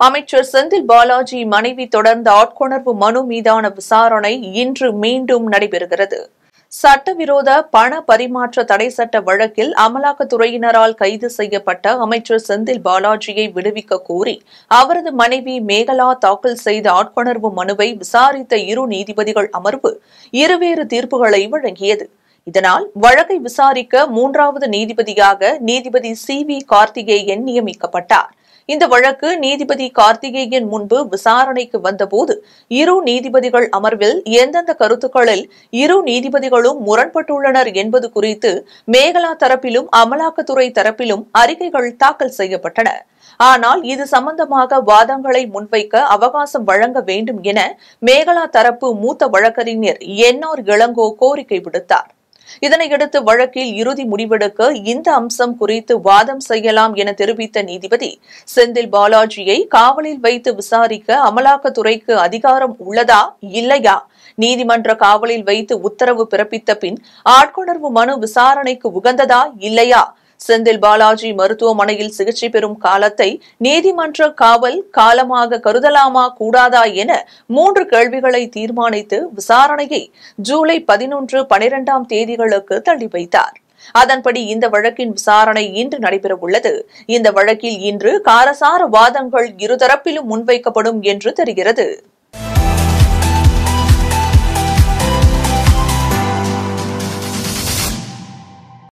அமைச்சர் செந்தில் பாலாஜி மனைவி தொடர்ந்த ஆட்கொணர்வு மனு மீதான விசாரணை இன்று மீண்டும் நடைபெறுகிறது சட்டவிரோத பண பரிமாற்ற தடை சட்ட வழக்கில் அமலாக்கத்துறையினரால் கைது செய்யப்பட்ட அமைச்சர் செந்தில் பாலாஜியை விடுவிக்க கோரி அவரது மனைவி மேகலா தாக்கல் செய்த ஆட்கொணர்வு மனுவை விசாரித்த இரு நீதிபதிகள் அமர்வு இருவேறு தீர்ப்புகளை வழங்கியது இதனால் வழக்கை விசாரிக்க மூன்றாவது நீதிபதியாக நீதிபதி சி வி கார்த்திகேயன் நியமிக்கப்பட்டார் இந்த வழக்கு நீதிபதி கார்த்திகேயன் முன்பு விசாரணைக்கு வந்தபோது இரு நீதிபதிகள் அமர்வில் எந்தெந்த கருத்துக்களில் இரு நீதிபதிகளும் முரண்பட்டுள்ளனர் என்பது குறித்து மேகலா தரப்பிலும் அமலாக்கத்துறை தரப்பிலும் அறிக்கைகள் தாக்கல் செய்யப்பட்டன ஆனால் இது சம்பந்தமாக வாதங்களை முன்வைக்க அவகாசம் வழங்க வேண்டும் என மேகலா தரப்பு மூத்த வழக்கறிஞர் என்ஆர் இளங்கோ கோரிக்கை விடுத்தார் இதனையடுத்து வழக்கில் இறுதி முடிவெடுக்க இந்த அம்சம் குறித்து வாதம் செய்யலாம் என தெரிவித்த நீதிபதி செந்தில் பாலாஜியை காவலில் வைத்து விசாரிக்க அமலாக்கத்துறைக்கு அதிகாரம் உள்ளதா இல்லையா நீதிமன்ற காவலில் வைத்து உத்தரவு பிறப்பித்த பின் ஆட்கொணர்வு மனு விசாரணைக்கு உகந்ததா இல்லையா செந்தில் பாலாஜி மருத்துவமனையில் சிகிச்சை பெறும் காலத்தை நீதிமன்ற காவல் காலமாக கருதலாமா கூடாதா என மூன்று கேள்விகளை தீர்மானித்து விசாரணையை ஜூலை பதினொன்று பனிரெண்டாம் தேதிகளுக்கு தள்ளி வைத்தார் அதன்படி இந்த வழக்கின் விசாரணை இன்று நடைபெறவுள்ளது இந்த வழக்கில் இன்று காரசார வாதங்கள் இருதரப்பிலும் முன்வைக்கப்படும் என்று தெரிகிறது